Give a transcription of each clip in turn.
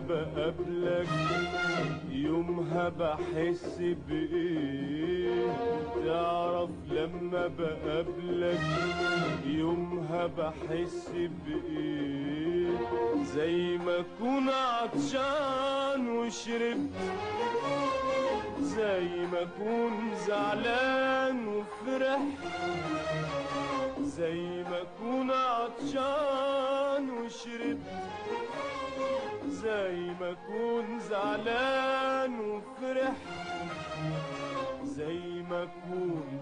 بقابلك يومها بحس بإيه تعرف لما بقابلك يومها بحس بإيه زي ما أكون عطشان وشربت زي ما أكون زعلان وفرحت زي ما أكون عطشان وشربت زي ما أكون زعلان وفرحت زي ما أكون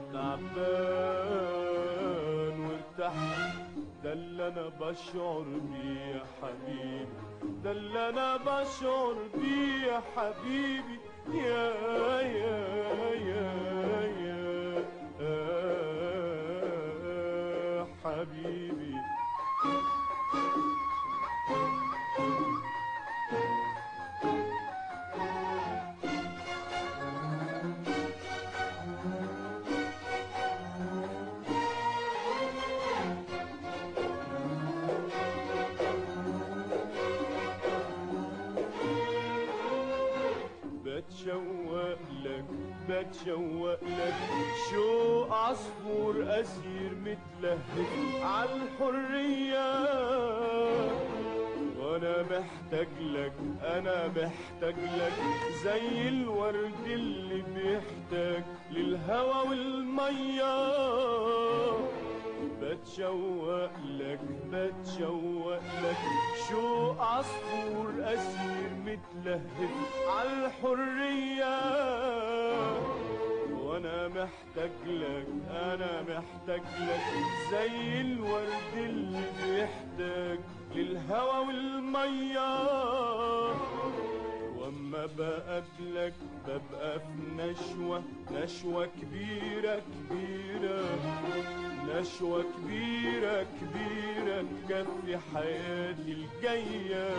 تعبان وارتحت ده اللي أنا بشعر بيه يا حبيبي ده اللي أنا بشعر بيه يا حبيبي يا يا يا يا, يا حبيبي بتشوق لك بتشوق لك شوق عصفور أسير متلهف عالحرية وانا محتاج لك انا محتاج لك زي الورد اللي بيحتاج للهوى والميه بتشوق لك بتشوق لك شوق عصفور أسير متلهف عالحرية وانا محتاج لك انا محتاج لك زي الورد اللي بيحتاج للهوى والميه واما بقابلك ببقى في نشوة نشوة كبيرة كبيرة نشوة كبيرة كبيرة تكفي حياتي الجاية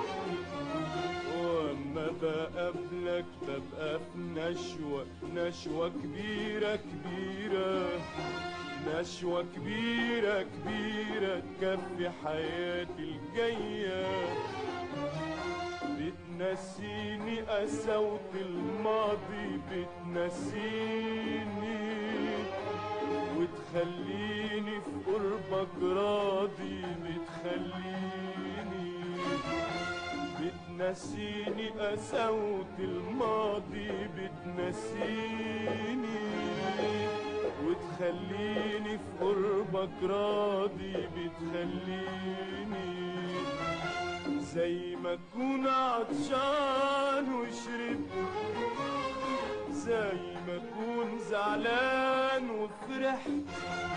واما بقابلك ببقى في نشوة نشوة كبيرة كبيرة نشوة كبيرة كبيرة تكفي حياتي الجاية بتنسيني قساوة الماضي بتنسيني وتخليني في قربك راضي بتخليني بتنسيني قساوة الماضي بتنسيني وتخليني في قربك راضي بتخليني زي ما اكون عطشان وشربت زي ما اكون زعلان وفرحت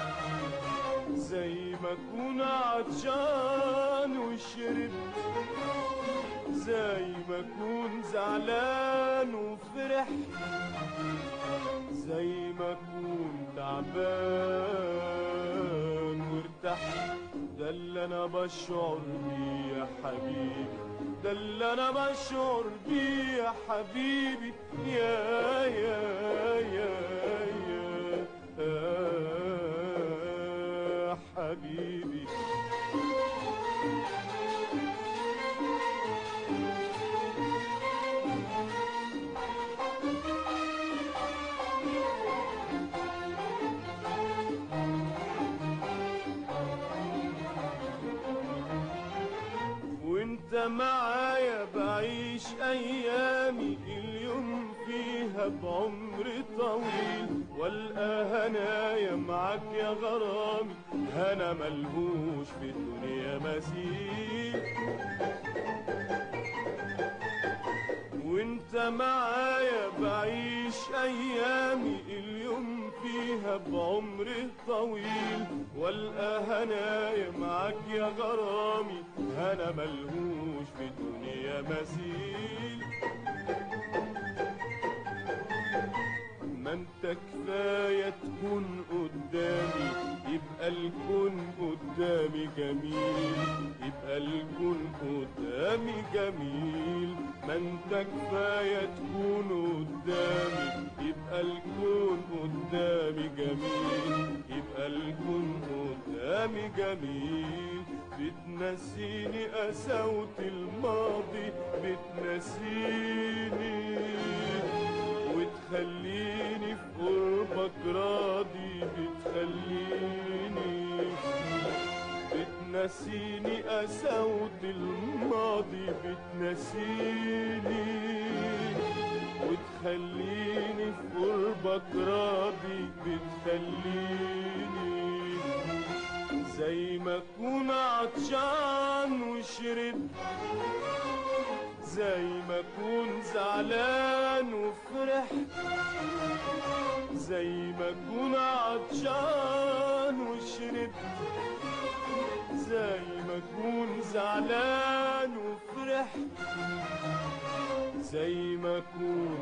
زي ما اكون عطشان وشربت زي ما اكون زعلان وفرحت زي ما اكون تعبان وارتحت ده اللي انا بشعر بيه يا حبيبي ده اللي انا بشعر بيه يا حبيبي يا يا يا يا, يا حبيبي وانت معايا بعيش ايامي اليوم فيها بعمر طويل والقى هنايا معاك يا غرامي هنا ملهوش في الدنيا مثيل وانت معايا بعيش ايامي اليوم فيها بعمر طويل والقى هنايا معاك يا غرامي انا ملهوش في الدنيا مثيل ما انت كفاية تكون قدامي يبقى الكون قدامي جميل يبقى الكون قدامي جميل ما انت كفاية تكون قدامي يبقى الكون قدامي جميل يبقى الكون قدامي جميل بتنسيني قساوة الماضي بتنسيني وتخليني في قربك راضي بتخليني بتنسيني قساوة الماضي بتنسيني وتخليني في قربك راضي بتخليني زي ما اكون عطشان وشربت زي ما اكون زعلان وفرحت زي ما اكون عطشان وشربت زي ما اكون زعلان وفرحت زي ما اكون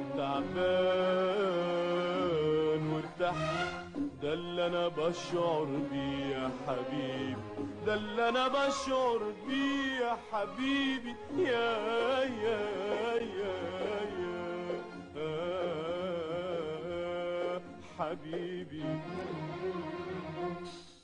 تعبان وارتحت ده اللي انا بشعر بيه يا حبيبي ده اللي انا بشعر بيه يا حبيبي يا يا يا يا آه حبيبي